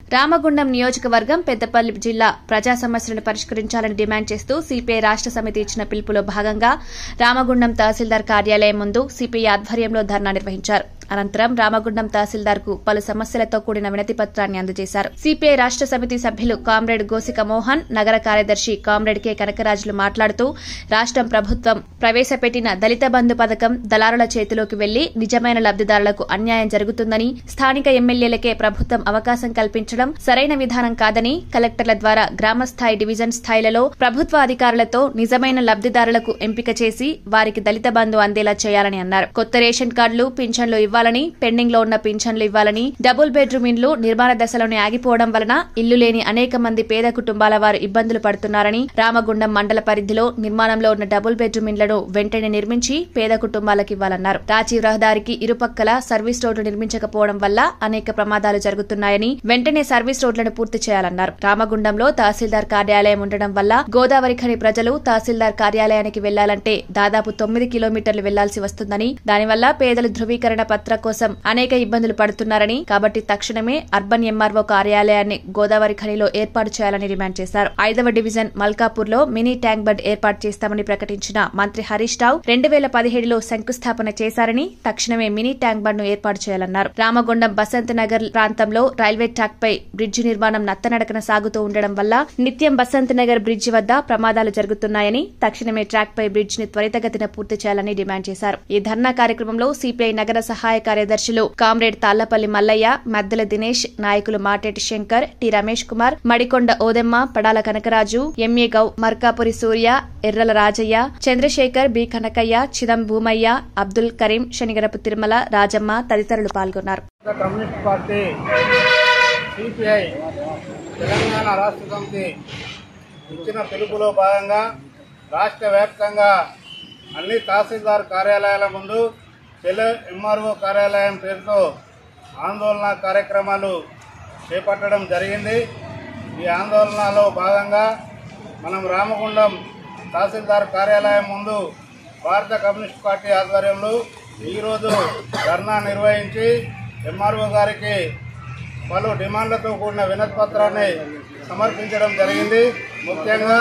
రామగుండం నియోజకవర్గం పెద్దపల్లి జిల్లా ప్రజా సమస్యలను పరిష్కరించాలని డిమాండ్ చేస్తూ సిపిఐ రాష్ట సమితి ఇచ్చిన పిలుపులో భాగంగా రామగుండం తహసీల్దార్ కార్యాలయం ముందు సిపిఐ ఆధ్వర్యంలో ధర్నా నిర్వహించారు అనంతరం రామగుండం తహసీల్దార్ కు పలు సమస్యలతో కూడిన వినతి పత్రాన్ని అందజేశారు సిపిఐ రాష్ట సమితి సభ్యులు కామ్రేడ్ గోసిక మోహన్ నగర కార్యదర్శి కామ్రేడ్ కె కనకరాజులు మాట్లాడుతూ రాష్టం ప్రభుత్వం ప్రవేశపెట్టిన దళిత బంధు పథకం దళారుల చేతిలోకి వెళ్లి నిజమైన లబ్దిదారులకు అన్యాయం జరుగుతుందని స్థానిక ఎమ్మెల్యేలకే ప్రభుత్వం అవకాశం కల్పించడం సరైన విధానం కాదని కలెక్టర్ల ద్వారా గ్రామ స్థాయి డివిజన్ స్థాయిలలో ప్రభుత్వ అధికారులతో నిజమైన లబ్దిదారులకు ఎంపిక చేసి వారికి దళిత బంధు అందేలా చేయాలని అన్నారు కొత్త రేషన్ కార్డులు పింఛన్లు ఇవ్వాలని పెండింగ్ లో ఉన్న పింఛన్లు ఇవ్వాలని డబుల్ బెడ్రూమ్ ఇండ్లు నిర్మాణ దశలోనే ఆగిపోవడం వలన ఇల్లు లేని అనేక మంది పేద కుటుంబాల వారు ఇబ్బందులు పడుతున్నారని రామగుండం మండల పరిధిలో నిర్మాణంలో ఉన్న డబుల్ బెడ్రూమ్ ఇండ్లను వెంటనే నిర్మించి పేద కుటుంబాలకు ఇవ్వాలన్నారు రాజీవ్ రహదారికి ఇరుపక్కల సర్వీస్ రోడ్లు నిర్మించకపోవడం వల్ల అనేక ప్రమాదాలు జరుగుతున్నాయని వెంటనే సర్వీస్ రోడ్లను పూర్తి చేయాలన్నారు రామగుండంలో తహసీల్దార్ కార్యాలయం ఉండడం వల్ల గోదావరి ఖని ప్రజలు తహసీల్దార్ కార్యాలయానికి వెళ్లాలంటే దాదాపు తొమ్మిది కిలోమీటర్లు వెళ్లాల్సి వస్తుందని దానివల్ల పేదలు ధృవీకరణ పత్రం కోసం అనేక ఇబ్బందులు పడుతున్నారని కాబట్టి తక్షణమే అర్బన్ ఎంఆర్ఓ కార్యాలయాన్ని గోదావరి ఖనిలో ఏర్పాటు చేయాలని డిమాండ్ చేశారు ఐదవ డివిజన్ మల్కాపూర్ లో మినీ ట్యాంక్ బండ్ ఏర్పాటు చేస్తామని ప్రకటించిన మంత్రి హరీష్ రావు రెండు వేల పదిహేడులో శంకుస్థాపన చేశారని తక్షణమే మినీ ట్యాంక్ బండ్ ను ఏర్పాటు చేయాలన్నారు రామగుండం బసంత్ నగర్ ప్రాంతంలో రైల్వే ట్రాక్ పై బ్రిడ్జి నిర్మాణం నత్తనడకన సాగుతూ ఉండడం వల్ల నిత్యం బసంత్ నగర్ బ్రిడ్జి వద్ద ప్రమాదాలు జరుగుతున్నాయని తక్షణమే ట్రాక్ పై బ్రిడ్జ్ ని త్వరితగతిన పూర్తి చేయాలని డిమాండ్ చేశారు ఈ ధర్నా కార్యక్రమంలో సిపిఐ నగర సహాయ కార్యదర్శులు కామ్రేడ్ తాళ్లపల్లి మల్లయ్య మద్దెల దినేష్ నాయకులు మాటేటి శంకర్ టి రమేష్ కుమార్ మడికొండ ఓదెమ్మ పడాల కనకరాజు ఎంఏ గౌ మర్కాపురి సూర్య ఎర్రల రాజయ్య చంద్రశేఖర్ బి కనకయ్య చిదం భూమయ్య అబ్దుల్ కరీం శనిగరపు తిరుమల రాజమ్మ తదితరులు పాల్గొన్నారు కమ్యూనిస్ట్ పార్టీ సిపిఐ తెలంగాణ రాష్ట్ర సమితి ఇచ్చిన పిలుపులో భాగంగా రాష్ట్ర వ్యాప్తంగా అన్ని తహసీల్దార్ కార్యాలయాల ముందు తెల ఎంఆర్ఓ కార్యాలయం పేరుతో ఆందోళన కార్యక్రమాలు చేపట్టడం జరిగింది ఈ ఆందోళనలో భాగంగా మనం రామగుండం తహసీల్దార్ కార్యాలయం ముందు భారత కమ్యూనిస్ట్ పార్టీ ఆధ్వర్యంలో ఈరోజు ధర్నా నిర్వహించి ఎంఆర్ఓ గారికి పలు డిమాండ్లతో కూడిన వినతి పత్రాన్ని సమర్పించడం జరిగింది ముఖ్యంగా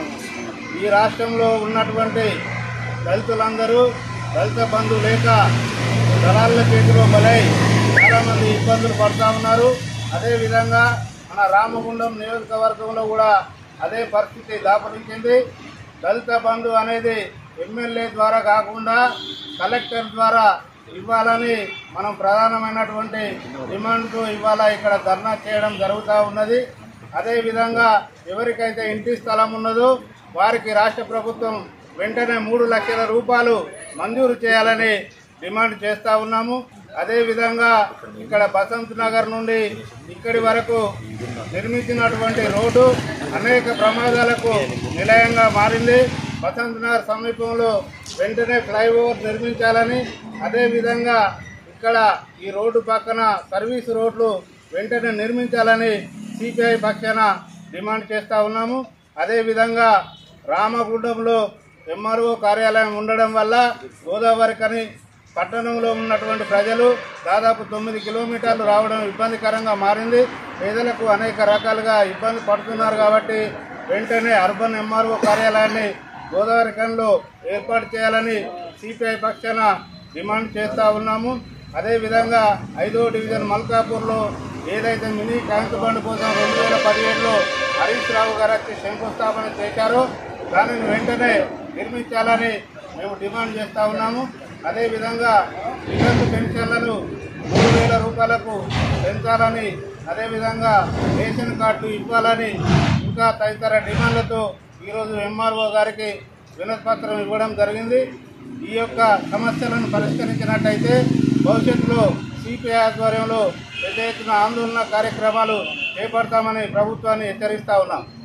ఈ రాష్ట్రంలో ఉన్నటువంటి దళితులందరూ దళిత బంధు లేక దళాల చేతిలో బలై చాలామంది ఇబ్బందులు పడుతూ ఉన్నారు అదేవిధంగా మన రామగుండం నియోజకవర్గంలో కూడా అదే పరిస్థితి దాపరించింది దళిత బంధు అనేది ఎమ్మెల్యే ద్వారా కాకుండా కలెక్టర్ ద్వారా ఇవ్వాలని మనం ప్రధానమైనటువంటి డిమాండ్తో ఇవాళ ఇక్కడ ధర్నా చేయడం జరుగుతూ ఉన్నది అదేవిధంగా ఎవరికైతే ఇంటి స్థలం ఉన్నదో వారికి రాష్ట్ర ప్రభుత్వం వెంటనే మూడు లక్షల రూపాయలు మంజూరు చేయాలని డిమాండ్ చేస్తూ ఉన్నాము అదేవిధంగా ఇక్కడ బసంత్ నగర్ నుండి ఇక్కడి వరకు నిర్మించినటువంటి రోడ్డు అనేక ప్రమాదాలకు నిలయంగా మారింది బసంత్ నగర్ సమీపంలో వెంటనే ఫ్లైఓవర్ నిర్మించాలని అదేవిధంగా ఇక్కడ ఈ రోడ్డు పక్కన సర్వీస్ రోడ్లు వెంటనే నిర్మించాలని సిపిఐ పక్షాన డిమాండ్ చేస్తూ ఉన్నాము అదేవిధంగా రామగుండంలో ఎంఆర్ఓ కార్యాలయం ఉండడం వల్ల గోదావరి కని పట్టణంలో ఉన్నటువంటి ప్రజలు దాదాపు తొమ్మిది కిలోమీటర్లు రావడం ఇబ్బందికరంగా మారింది పేదలకు అనేక రకాలుగా ఇబ్బంది పడుతున్నారు కాబట్టి వెంటనే అర్బన్ ఎంఆర్ఓ కార్యాలయాన్ని గోదావరి కనిలో ఏర్పాటు చేయాలని సిపిఐ పక్షాన డిమాండ్ చేస్తూ ఉన్నాము అదేవిధంగా ఐదో డివిజన్ మల్కాపూర్లో ఏదైతే మినీ ట్యాంక్ బండ్ కోసం రెండు వేల పదిహేడులో హరీష్ రావు గారు వచ్చి శంకుస్థాపన చేశారో దానిని వెంటనే నిర్మించాలని మేము డిమాండ్ చేస్తూ ఉన్నాము అదేవిధంగా వితంతు పెన్షన్లను మూడు వేల రూపాయలకు పెంచాలని అదేవిధంగా రేషన్ కార్డు ఇవ్వాలని ఇంకా తదితర డిమాండ్లతో ఈరోజు ఎంఆర్ఓ గారికి వినతిపత్రం ఇవ్వడం జరిగింది ఈ యొక్క సమస్యలను పరిష్కరించినట్టయితే భవిష్యత్తులో సిపిఐ ఆధ్వర్యంలో పెద్ద ఎత్తున ఆందోళన కార్యక్రమాలు చేపడతామని ప్రభుత్వాన్ని హెచ్చరిస్తా ఉన్నాం